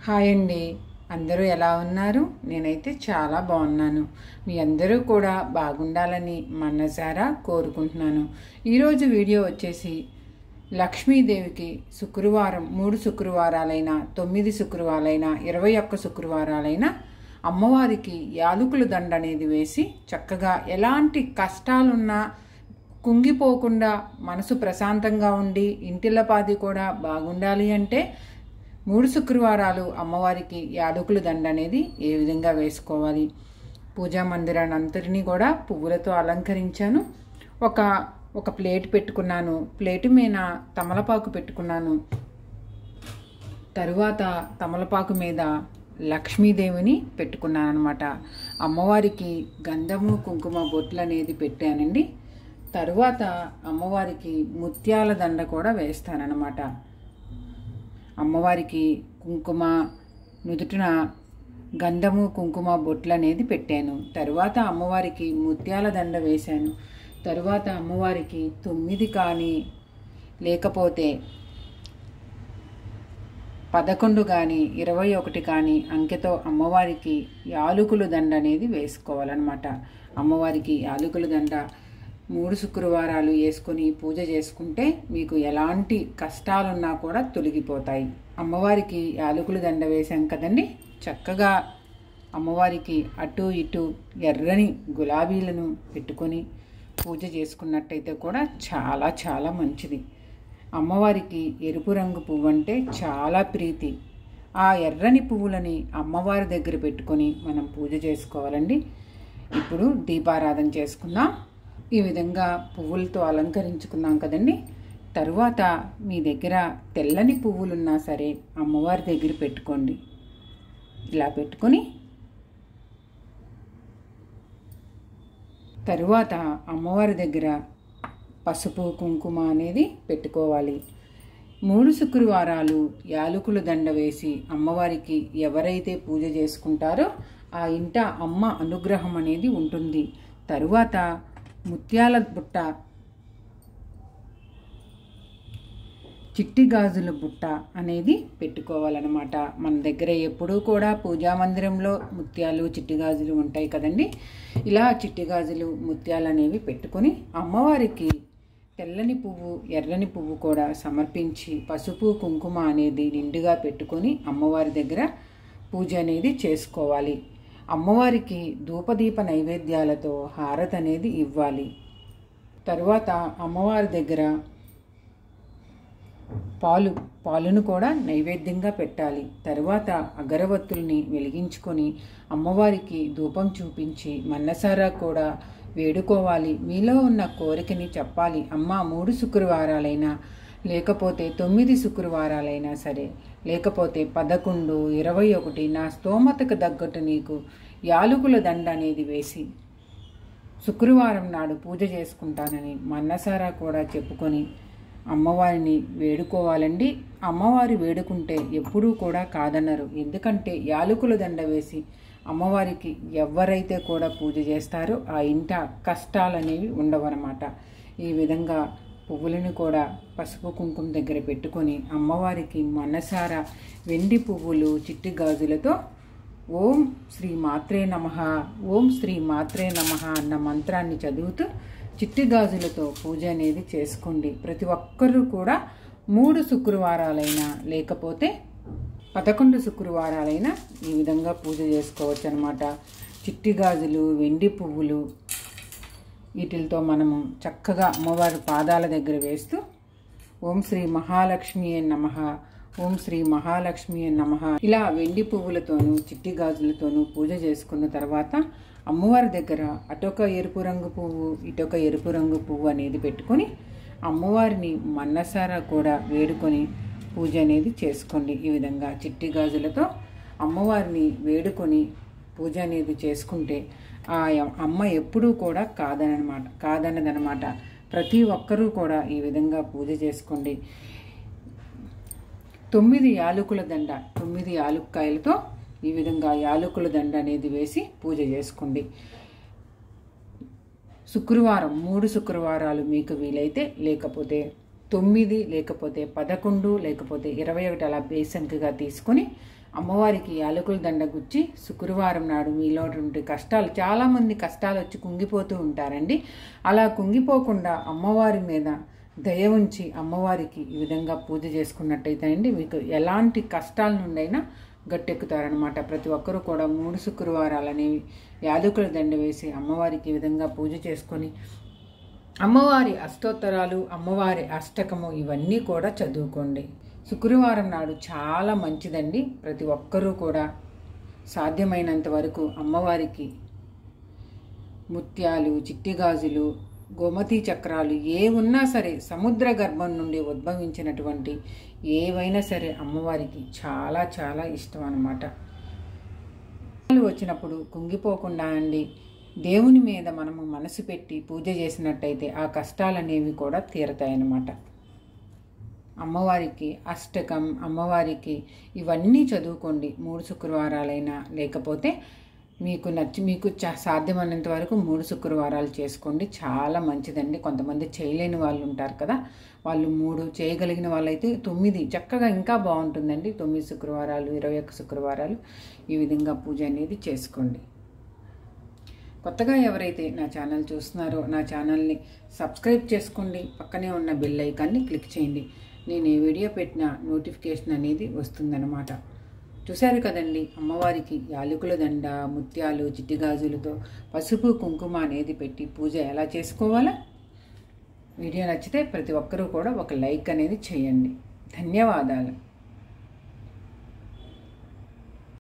hi అండి అందరూ ఎలా ఉన్నారు నేనైతే చాలా బాగున్నాను మీ అందరూ కూడా బాగుండాలని మనసారా కోరుకుంటున్నాను ఈరోజు వీడియో వచ్చేసి లక్ష్మీదేవికి శుక్రవారం మూడు శుక్రవారాలైన తొమ్మిది శుక్రవారాలైన ఇరవై ఒక్క శుక్రవారాలైన అమ్మవారికి యాలకుల దండ అనేది వేసి చక్కగా ఎలాంటి కష్టాలున్నా కుంగిపోకుండా మనసు ప్రశాంతంగా ఉండి ఇంటిల్లపాది కూడా బాగుండాలి అంటే మూడు శుక్రవారాలు అమ్మవారికి యాలకుల దండ అనేది ఏ విధంగా వేసుకోవాలి పూజా మందిరాన్ని అంతటినీ కూడా పువ్వులతో అలంకరించాను ఒక ఒక ప్లేట్ పెట్టుకున్నాను ప్లేట్ మీద తమలపాకు పెట్టుకున్నాను తరువాత తమలపాకు మీద లక్ష్మీదేవిని పెట్టుకున్నాను అనమాట అమ్మవారికి గంధము కుంకుమ బొట్లు అనేది పెట్టానండి తరువాత అమ్మవారికి ముత్యాల దండ కూడా వేస్తానన్నమాట అమ్మవారికి కుంకుమ నుదుటిన గంధము కుంకుమ బొట్లు అనేది పెట్టాను తరువాత అమ్మవారికి ముత్యాల దండ వేశాను తరువాత అమ్మవారికి తొమ్మిది కానీ లేకపోతే పదకొండు కానీ ఇరవై ఒకటి కానీ అంకెతో అమ్మవారికి యాలుకుల దండ అనేది వేసుకోవాలన్నమాట అమ్మవారికి యాలుకుల దండ మూడు శుక్రవారాలు వేసుకొని పూజ చేసుకుంటే మీకు ఎలాంటి కష్టాలున్నా కూడా తొలగిపోతాయి అమ్మవారికి యాలకుల దండ వేశాం కదండి చక్కగా అమ్మవారికి అటు ఇటు ఎర్రని గులాబీలను పెట్టుకొని పూజ చేసుకున్నట్టయితే కూడా చాలా చాలా మంచిది అమ్మవారికి ఎరుపు రంగు పువ్వు అంటే చాలా ప్రీతి ఆ ఎర్రని పువ్వులని అమ్మవారి దగ్గర పెట్టుకొని మనం పూజ చేసుకోవాలండి ఇప్పుడు దీపారాధన చేసుకుందాం ఈ విధంగా పువ్వులతో అలంకరించుకున్నాం కదండి తరువాత మీ దగ్గర తెల్లని పువ్వులున్నా సరే అమ్మవారి దగ్గర పెట్టుకోండి ఇలా పెట్టుకొని తరువాత అమ్మవారి దగ్గర పసుపు కుంకుమ అనేది పెట్టుకోవాలి మూడు శుక్రవారాలు యాలకుల దండ వేసి అమ్మవారికి ఎవరైతే పూజ చేసుకుంటారో ఆ ఇంట అమ్మ అనుగ్రహం అనేది ఉంటుంది తరువాత ముత్యాల బుట్ట చిట్టి గాజుల బుట్ట అనేది పెట్టుకోవాలన్నమాట మన దగ్గర ఎప్పుడూ కూడా పూజా మందిరంలో ముత్యాలు చిట్టి గాజులు ఉంటాయి కదండి ఇలా చిట్టి గాజులు ముత్యాలు అనేవి పెట్టుకొని అమ్మవారికి తెల్లని పువ్వు ఎర్రని పువ్వు కూడా సమర్పించి పసుపు కుంకుమ అనేది నిండుగా పెట్టుకొని అమ్మవారి దగ్గర పూజ అనేది చేసుకోవాలి అమ్మవారికి ధూపదీప నైవేద్యాలతో హారతి అనేది ఇవ్వాలి తరువాత అమ్మవారి దగ్గర పాలు పాలును కూడా నైవేద్యంగా పెట్టాలి తరువాత అగరవత్తుల్ని వెలిగించుకొని అమ్మవారికి ధూపం చూపించి మన్నసారా కూడా వేడుకోవాలి మీలో ఉన్న కోరికని చెప్పాలి అమ్మ మూడు శుక్రవారాలైనా లేకపోతే తొమ్మిది శుక్రవారాలైనా సరే లేకపోతే పదకొండు ఇరవై ఒకటి నా స్తోమతకు తగ్గట్టు నీకు యాలుగుల దండ అనేది వేసి శుక్రవారం నాడు పూజ చేసుకుంటానని మన్నసారా కూడా చెప్పుకొని అమ్మవారిని వేడుకోవాలండి అమ్మవారి వేడుకుంటే ఎప్పుడూ కూడా కాదన్నారు ఎందుకంటే యాలకుల దండ వేసి అమ్మవారికి ఎవరైతే కూడా పూజ చేస్తారో ఆ ఇంట కష్టాలు అనేవి ఉండవన్నమాట ఈ విధంగా పువ్వులను కూడా పసుపు కుంకుమ దగ్గర పెట్టుకొని అమ్మవారికి మనసార వెండి పువ్వులు చిట్టి గాజులతో ఓం శ్రీ మాత్రే నమ ఓం శ్రీ మాత్రే నమ అన్న మంత్రాన్ని చదువుతూ చిట్టి గాజులతో పూజ అనేది చేసుకోండి ప్రతి ఒక్కరూ కూడా మూడు శుక్రవారాలైనా లేకపోతే పదకొండు శుక్రవారాలైనా ఈ విధంగా పూజ చేసుకోవచ్చు అనమాట చిట్టి గాజులు వెండి పువ్వులు వీటితో మనము చక్కగా అమ్మవారి పాదాల దగ్గర వేస్తూ ఓం శ్రీ మహాలక్ష్మి నమ ఓం శ్రీ మహాలక్ష్మి నమ ఇలా వెండి పువ్వులతోనూ చిట్టి గాజులతోనూ పూజ చేసుకున్న తర్వాత అమ్మవారి దగ్గర అటొక ఎరుపు రంగు పువ్వు ఇటొక ఎరుపు రంగు పువ్వు అనేది పెట్టుకొని అమ్మవారిని మన్నసారా కూడా వేడుకొని పూజ అనేది చేసుకోండి ఈ విధంగా చిట్టి గాజులతో అమ్మవారిని వేడుకొని పూజ అనేది చేసుకుంటే ఆ అమ్మ ఎప్పుడూ కూడా కాదనమాట కాదన్నదనమాట ప్రతి ఒక్కరూ కూడా ఈ విధంగా పూజ చేసుకోండి తొమ్మిది యాలకుల దండ తొమ్మిది యాలుక్కాయలతో ఈ విధంగా యాలకుల దండ అనేది వేసి పూజ చేసుకోండి శుక్రవారం మూడు శుక్రవారాలు మీకు వీలైతే లేకపోతే తొమ్మిది లేకపోతే పదకొండు లేకపోతే ఇరవై ఒకటి అలా బేసంకగా తీసుకొని అమ్మవారికి యాలకుల దండ గుచ్చి శుక్రవారం నాడు మీలో ఉండే కష్టాలు చాలామంది కష్టాలు వచ్చి కుంగిపోతూ ఉంటారండి అలా కుంగిపోకుండా అమ్మవారి మీద దయ ఉంచి అమ్మవారికి ఈ విధంగా పూజ చేసుకున్నట్టయితే అండి మీకు ఎలాంటి కష్టాల నుండైనా గట్టెక్కుతారనమాట ప్రతి ఒక్కరూ కూడా మూడు శుక్రవారాలు అనేవి యాలకుల దండ వేసి అమ్మవారికి ఈ విధంగా పూజ చేసుకొని అమ్మవారి అష్టోత్తరాలు అమ్మవారి అష్టకము ఇవన్నీ కూడా చదువుకోండి శుక్రవారం నాడు చాలా మంచిదండి ప్రతి ఒక్కరూ కూడా సాధ్యమైనంత వరకు అమ్మవారికి ముత్యాలు చిట్టి గాజులు గోమతి చక్రాలు ఏ ఉన్నా సరే సముద్ర గర్భం నుండి ఉద్భవించినటువంటి ఏవైనా సరే అమ్మవారికి చాలా చాలా ఇష్టం అన్నమాట వచ్చినప్పుడు కుంగిపోకుండా అండి దేవుని మీద మనము మనసు పెట్టి పూజ చేసినట్టయితే ఆ కష్టాలనేవి కూడా తీరతాయన్నమాట అమ్మవారికి అష్టకం అమ్మవారికి ఇవన్నీ చదువుకోండి మూడు శుక్రవారాలైనా లేకపోతే మీకు నచ్చి మీకు చ- సాధ్యమైనంత వరకు మూడు శుక్రవారాలు చేసుకోండి చాలా మంచిదండి కొంతమంది చేయలేని వాళ్ళు ఉంటారు కదా వాళ్ళు మూడు చేయగలిగిన వాళ్ళైతే తొమ్మిది చక్కగా ఇంకా బాగుంటుందండి తొమ్మిది శుక్రవారాలు ఇరవై ఒక్క శుక్రవారాలు ఈ విధంగా పూజ అనేది చేసుకోండి కొత్తగా ఎవరైతే నా ఛానల్ చూస్తున్నారో నా ఛానల్ని సబ్స్క్రైబ్ చేసుకోండి పక్కనే ఉన్న బెల్ ఐకాన్ని క్లిక్ చేయండి నేను ఏ వీడియో పెట్టినా నోటిఫికేషన్ అనేది వస్తుందన్నమాట చూశారు కదండి అమ్మవారికి యాలకుల దండ ముత్యాలు చిట్టిగాజులతో పసుపు కుంకుమ అనేది పెట్టి పూజ ఎలా చేసుకోవాలా వీడియో నచ్చితే ప్రతి ఒక్కరూ కూడా ఒక లైక్ అనేది చేయండి ధన్యవాదాలు